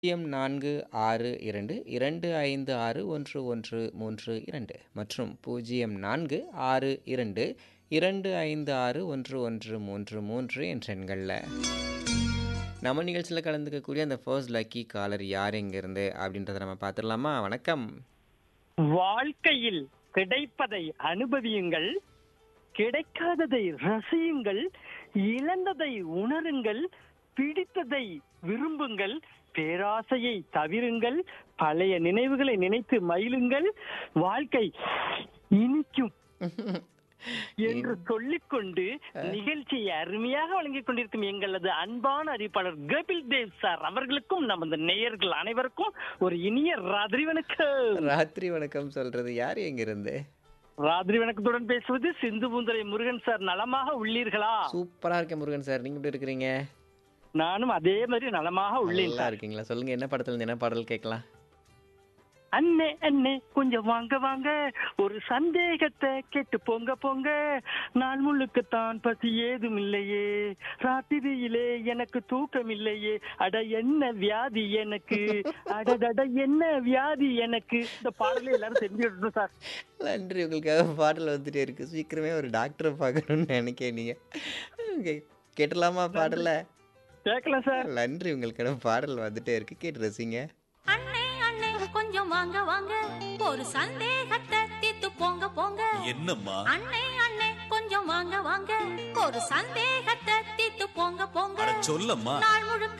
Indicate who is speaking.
Speaker 1: பூஜ்ஜியம் நான்கு ஆறு இரண்டு இரண்டு ஐந்து ஆறு ஒன்று ஒன்று மூன்று இரண்டு மற்றும் பூஜ்ஜியம் நான்கு ஆறு இரண்டு இரண்டு ஐந்து ஆறு ஒன்று ஒன்று மூன்று மூன்று என்ற எண்களில் நம்ம நிகழ்ச்சியில் கலந்துக்கக்கூடிய அந்த ஃபர்ஸ்ட் லக்கி காலர் யார் எங்கேருந்து அப்படின்றத நம்ம பார்த்துடலாமா வணக்கம்
Speaker 2: வாழ்க்கையில் கிடைப்பதை அனுபவியுங்கள் கிடைக்காததை ரசியுங்கள் இழந்ததை உணருங்கள் பிடித்ததை விரும்புங்கள் பேராசையை தவிருங்கள் பழைய நினைவுகளை நினைத்து மகிழுங்கள் வாழ்க்கை இனிக்கும் என்று சொல்லிக்கொண்டு நிகழ்ச்சியை அருமையாக வழங்கிக் கொண்டிருக்கும் எங்களது அன்பான அறிவிப்பாளர் கபில் தேவ் சார் அவர்களுக்கும் நமது நேயர்கள் அனைவருக்கும் ஒரு இனிய ராத்திரி வணக்கம்
Speaker 1: ராத்திரி வணக்கம் சொல்கிறது யார் எங்கேருந்து
Speaker 2: ராத்திரி வணக்கத்துடன் பேசுவது சிந்து பூந்தரை முருகன் சார் நலமாக உள்ளீர்களா
Speaker 1: சூப்பராக இருக்கேன் முருகன் சார் நீங்கள் எப்படி இருக்கிறீங்க
Speaker 2: நானும் அதே மாதிரி நலமாக உள்ளேன்
Speaker 1: நல்லா
Speaker 2: சார்
Speaker 1: இருக்கீங்களா சொல்லுங்கள் என்ன படத்துல இருந்து என்ன பாடல் கேட்கலாம்
Speaker 2: அண்ணே அண்ணே கொஞ்சம் வாங்க வாங்க ஒரு சந்தேகத்தை கேட்டு போங்க போங்க நாள் முழுக்கத்தான் பசி ஏதும் இல்லையே ராத்திரியிலே எனக்கு தூக்கம் இல்லையே அட என்ன வியாதி எனக்கு அடடட என்ன வியாதி எனக்கு இந்த பாடலை எல்லாரும் தெரிஞ்சுக்கணும் சார்
Speaker 1: நன்றி உங்களுக்காக பாடல் வந்துட்டே இருக்கு சீக்கிரமே ஒரு டாக்டரை பார்க்கணும்னு நினைக்க நீங்கள் கேட்டலாமா பாடலை
Speaker 2: கேட்கலாம் சார்
Speaker 1: நன்றி உங்களுக்கான பாடல் வந்துட்டே இருக்கு கேட்டு ரசிங்க
Speaker 3: அண்ணே அண்ணே கொஞ்சம் வாங்க வாங்க ஒரு சந்தேகத்தை தீத்து போங்க போங்க
Speaker 4: என்னம்மா
Speaker 3: அண்ணே அண்ணே கொஞ்சம் வாங்க வாங்க ஒரு சந்தேகத்தை தீத்து போங்க போங்க
Speaker 4: அட சொல்லம்மா
Speaker 3: நாள் முழுக்க